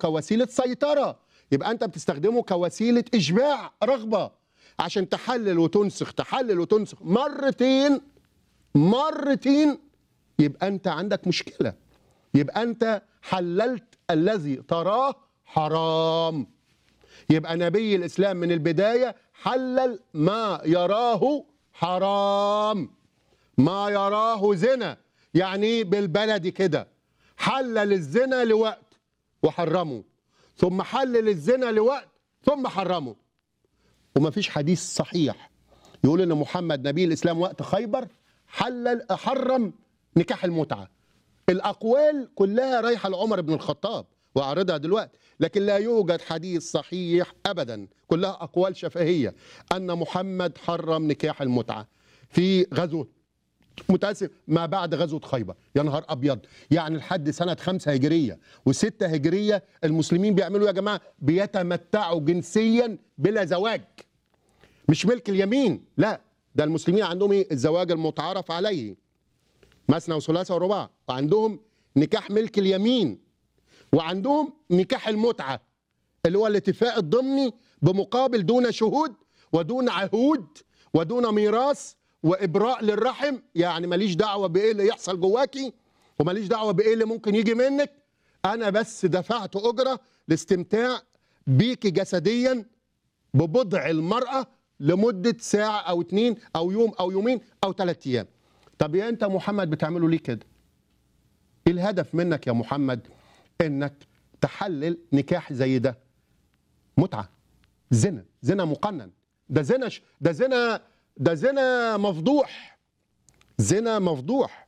كوسيله سيطره يبقى انت بتستخدمه كوسيله اشباع رغبه عشان تحلل وتنسخ تحلل وتنسخ مرتين مرتين يبقى انت عندك مشكله يبقى انت حللت الذي تراه حرام يبقى نبي الاسلام من البدايه حلل ما يراه حرام ما يراه زنا يعني بالبلدي كده حلل الزنا لوقت وحرمه ثم حلل الزنا لوقت ثم حرمه وما فيش حديث صحيح يقول ان محمد نبي الاسلام وقت خيبر حلل حرم نكاح المتعه الاقوال كلها رايحه لعمر بن الخطاب واعرضها دلوقتي لكن لا يوجد حديث صحيح ابدا كلها اقوال شفهيه ان محمد حرم نكاح المتعه في غزوه متاسف ما بعد غزوه خيبر يا نهار ابيض يعني لحد سنه خمسة هجريه وستة هجريه المسلمين بيعملوا يا جماعه بيتمتعوا جنسيا بلا زواج مش ملك اليمين لا ده المسلمين عندهم ايه الزواج المتعارف عليه مثنى وثلاثة ورباع وعندهم نكاح ملك اليمين وعندهم نكاح المتعة اللي هو الاتفاق الضمني بمقابل دون شهود ودون عهود ودون ميراث وإبراء للرحم يعني ماليش دعوة بإيه اللي يحصل جواكي وماليش دعوة بإيه اللي ممكن يجي منك أنا بس دفعت أجرة لاستمتاع بيكي جسديا ببضع المرأة لمدة ساعة أو اتنين أو يوم أو يومين أو ثلاثة أيام طب يا أنت محمد بتعمله ليه كده إيه الهدف منك يا محمد إنك تحلل نكاح زي ده متعة زنا زنا مقنن ده زنا ش... ده زنا ده زنا مفضوح زنا مفضوح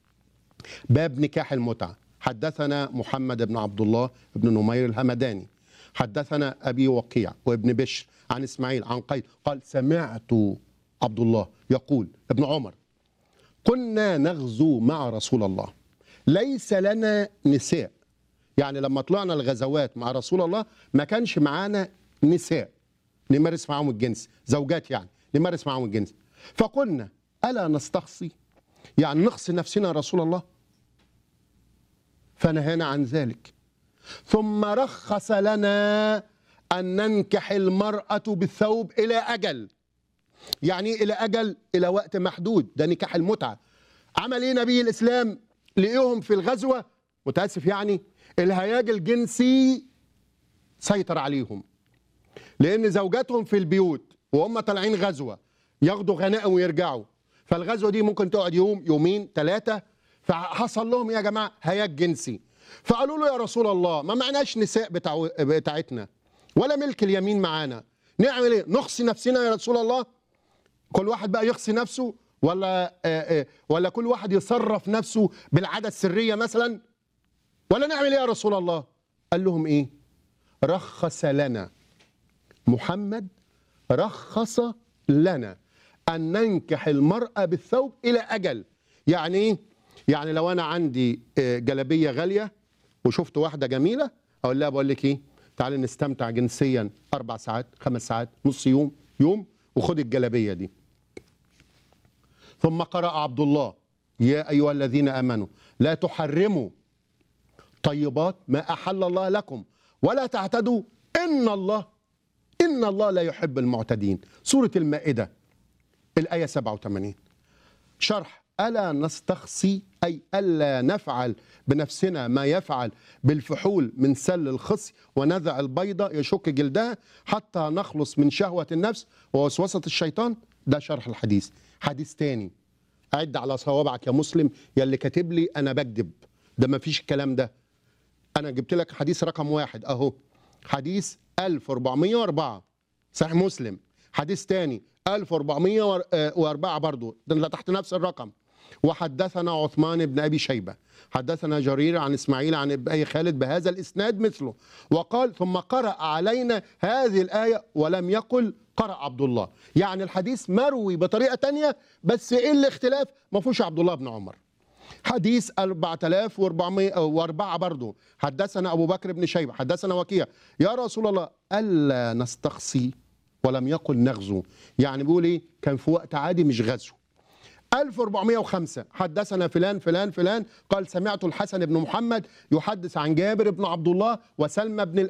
باب نكاح المتعة حدثنا محمد بن عبد الله بن نمير الهمداني حدثنا أبي وقيع وابن بشر عن إسماعيل عن قيد قال سمعت عبد الله يقول ابن عمر كنا نغزو مع رسول الله ليس لنا نساء يعني لما طلعنا الغزوات مع رسول الله ما كانش معانا نساء نمارس معاهم الجنس زوجات يعني نمارس معاهم الجنس فقلنا ألا نستخصي يعني نخصي نفسنا يا رسول الله فنهانا عن ذلك ثم رخص لنا أن ننكح المرأة بالثوب إلى أجل يعني إيه إلى أجل إلى وقت محدود ده نكاح المتعة عمل إيه نبي الإسلام لقيهم في الغزوة متأسف يعني الهياج الجنسي سيطر عليهم لأن زوجاتهم في البيوت وهم طالعين غزوة ياخدوا غنائم ويرجعوا فالغزوة دي ممكن تقعد يوم يومين ثلاثة فحصل لهم يا جماعة هياج جنسي فقالوا له يا رسول الله ما معناش نساء بتاع بتاعتنا ولا ملك اليمين معانا نعمل ايه نخصي نفسنا يا رسول الله كل واحد بقى يخصي نفسه ولا آآ آآ ولا كل واحد يصرف نفسه بالعادة السرية مثلا ولا نعمل ايه يا رسول الله قال لهم ايه رخص لنا محمد رخص لنا ان ننكح المرأة بالثوب الى اجل يعني ايه يعني لو انا عندي جلابيه غاليه وشفت واحده جميله اقول لها بقول لك ايه تعالي نستمتع جنسيا اربع ساعات خمس ساعات نص يوم يوم وخد الجلابيه دي ثم قرأ عبد الله يا ايها الذين امنوا لا تحرموا طيبات ما احل الله لكم ولا تعتدوا ان الله ان الله لا يحب المعتدين سوره المائده الايه 87 شرح ألا نستخصي أي ألا نفعل بنفسنا ما يفعل بالفحول من سل الخصي ونزع البيضة يشك جلدها حتى نخلص من شهوة النفس ووسوسة الشيطان ده شرح الحديث حديث تاني عد على صوابعك يا مسلم يا اللي كاتب لي أنا بكذب ده ما فيش الكلام ده أنا جبت لك حديث رقم واحد أهو حديث 1404 صحيح مسلم حديث تاني 1404 برضو ده تحت نفس الرقم وحدثنا عثمان بن ابي شيبه حدثنا جرير عن اسماعيل عن ابي خالد بهذا الاسناد مثله وقال ثم قرأ علينا هذه الايه ولم يقل قرأ عبد الله يعني الحديث مروي بطريقه تانية بس ايه الاختلاف ما فيهوش عبد الله بن عمر حديث 4404 برضه حدثنا ابو بكر بن شيبه حدثنا وكيع يا رسول الله الا نستخصي ولم يقل نغزو يعني بيقول ايه كان في وقت عادي مش غزو 1405 حدثنا فلان فلان فلان قال سمعت الحسن بن محمد يحدث عن جابر بن عبد الله وسلمى بن